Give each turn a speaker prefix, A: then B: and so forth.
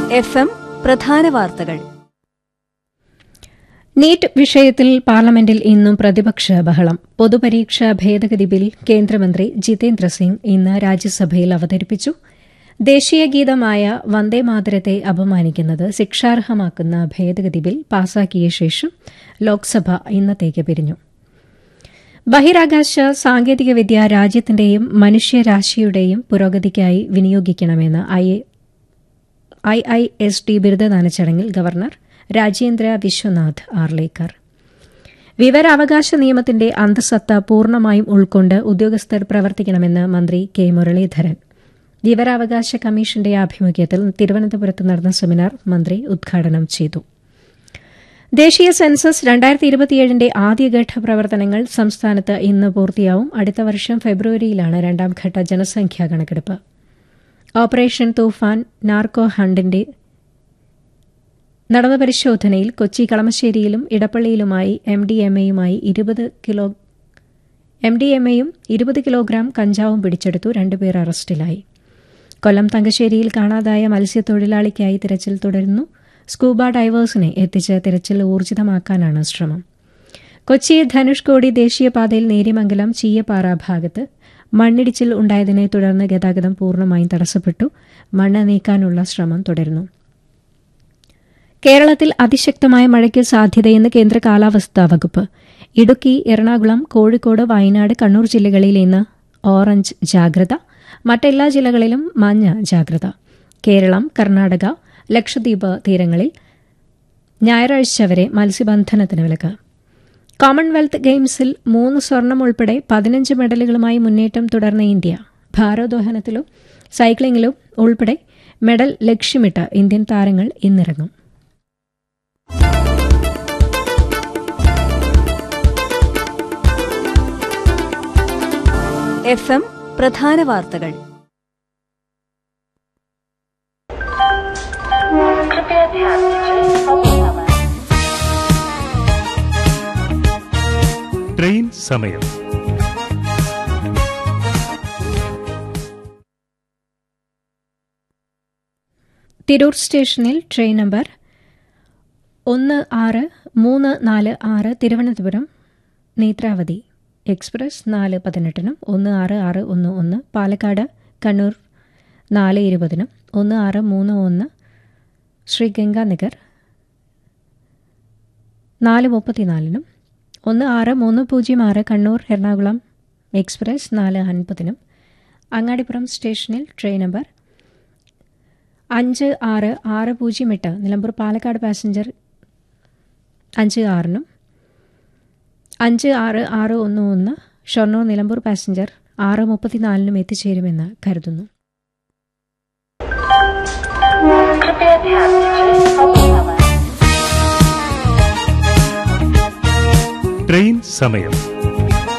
A: F M പ്രധാന വാർത്തകൾ
B: NEET വിഷയത്തിൽ പാർലമെന്റിൽ ഇന്നും പ്രതിപക്ഷ ബഹളം പൊതുപരീക്ഷാ ഭേദഗതി ബിൽ കേന്ദ്രമന്ത്രി ജിതേന്ദ്ര സിംഗ് ഇന്ന് രാജ്യസഭയിൽ അവതരിപ്പിച്ചു ദേശീയ ഗീതമായ വന്ദേമാതരത്തെ അപമാനിക്കുന്നത് ശിക്ഷാർഹമാക്കുന്ന ഭേദഗതി ബിൽ പാസാക്കിയ ശേഷം ലോക്സഭ ഇന്നത്തേക്ക് പിരിഞ്ഞു ബഹിരാകാശ സാങ്കേതികവിദ്യ രാജ്യത്തിന്റെയും മനുഷ്യരാശിയുടെയും പുരോഗതിക്കായി വിനിയോഗിക്കണമെന്ന് I I I S T ബിരുദദാന ചടങ്ങിൽ ഗവർണർ രാജേന്ദ്ര വിശ്വനാഥ് ആർലേക്കർ വിവരാവകാശ നിയമത്തിന്റെ അന്തസത്ത പൂർണ്ണമായും ഉൾക്കൊണ്ട് ഉദ്യോഗസ്ഥർ പ്രവർത്തിക്കണമെന്ന് മന്ത്രി കെ മുരളീധരൻ വിവരാവകാശ കമ്മീഷന്റെ ആഭിമുഖ്യത്തിൽ തിരുവനന്തപുരത്ത് നടന്ന സെമിനാർ മന്ത്രി ഉദ്ഘാടനം ചെയ്തു ദേശീയ സെൻസസ് രണ്ടായിരത്തി ഇരുപത്തിയേഴിന്റെ ആദ്യഘട്ട പ്രവർത്തനങ്ങൾ സംസ്ഥാനത്ത് ഇന്ന് പൂർത്തിയാവും അടുത്ത വർഷം ഫെബ്രുവരിയിലാണ് രണ്ടാംഘട്ട ജനസംഖ്യാ കണക്കെടുപ്പ് ഓപ്പറേഷൻ തൂഫാൻ നാർക്കോ ഹണ്ടിന്റെ നടന്ന പരിശോധനയിൽ കൊച്ചി കളമശ്ശേരിയിലും ഇടപ്പള്ളിയിലുമായി എം ഡി എം എയുമായി ഇരുപത് കിലോ എം ഡി എം എയും ഇരുപത് കിലോഗ്രാം കഞ്ചാവും പിടിച്ചെടുത്തു രണ്ടുപേർ അറസ്റ്റിലായി കൊല്ലം തങ്കശ്ശേരിയിൽ കാണാതായ മത്സ്യത്തൊഴിലാളിക്കായി തിരച്ചിൽ തുടരുന്നു സ്കൂബ ഡൈവേഴ്സിനെ എത്തിച്ച് തിരച്ചിൽ ഊർജിതമാക്കാനാണ് ശ്രമം കൊച്ചി ധനുഷ്കോടി ദേശീയപാതയിൽ നേര്യമംഗലം ചീയപ്പാറ ഭാഗത്ത് മണ്ണിടിച്ചിൽ ഉണ്ടായതിനെ തുടർന്ന് ഗതാഗതം പൂർണ്ണമായും തടസ്സപ്പെട്ടു മണ്ണ് നീക്കാനുള്ള ശ്രമം തുടരുന്നു കേരളത്തിൽ അതിശക്തമായ മഴയ്ക്ക് സാധ്യതയെന്ന് കേന്ദ്ര കാലാവസ്ഥാ വകുപ്പ് ഇടുക്കി എറണാകുളം കോഴിക്കോട് വയനാട് കണ്ണൂർ ജില്ലകളിൽ ഇന്ന് ഓറഞ്ച് ജാഗ്രത മറ്റെല്ലാ ജില്ലകളിലും മഞ്ഞ ജാഗ്രത കേരളം കർണാടക ലക്ഷദ്വീപ് തീരങ്ങളിൽ ഞായറാഴ്ച വരെ മത്സ്യബന്ധനത്തിന് വിലക്ക് കോമൺവെൽത്ത് ഗെയിംസിൽ മൂന്ന് സ്വർണം ഉൾപ്പെടെ പതിനഞ്ച് മെഡലുകളുമായി മുന്നേറ്റം തുടർന്ന ഇന്ത്യ ഭാരോദ്വഹനത്തിലും സൈക്ലിംഗിലും ഉൾപ്പെടെ മെഡൽ ലക്ഷ്യമിട്ട് ഇന്ത്യൻ താരങ്ങൾ ഇന്നിറങ്ങും
A: എഫ് എം പ്രധാന വാർത്തകൾ
C: ട്രെയിൻ സമയം
B: തിരൂർ സ്റ്റേഷനിൽ ട്രെയിൻ നമ്പർ ഒന്ന് ആറ് മൂന്ന് നാല് ആറ് തിരുവനന്തപുരം നേത്രാവതി എക്സ്പ്രസ് നാല് പതിനെട്ടിനും ഒന്ന് ആറ് ആറ് ഒന്ന് ഒന്ന് പാലക്കാട് കണ്ണൂർ നാല് ഇരുപതിനും ഒന്ന് ആറ് മൂന്ന് ഒന്ന് ശ്രീ ഗംഗാനഗർ നാല് മുപ്പത്തിനാലിനും ഒന്ന് ആറ് മൂന്ന് പൂജ്യം ആറ് കണ്ണൂർ എറണാകുളം എക്സ്പ്രസ് നാല് അൻപതിനും അങ്ങാടിപ്പുറം സ്റ്റേഷനിൽ ട്രെയിൻ നമ്പർ അഞ്ച് ആറ് ആറ് പൂജ്യം എട്ട് നിലമ്പൂർ പാലക്കാട് പാസഞ്ചർ അഞ്ച് ആറിനും അഞ്ച് ആറ് ആറ് ഒന്ന് ഒന്ന് ഷൊർണൂർ നിലമ്പൂർ പാസഞ്ചർ ആറ് മുപ്പത്തിനാലിനും എത്തിച്ചേരുമെന്ന് കരുതുന്നു
C: ട്രെയിൻ സമയം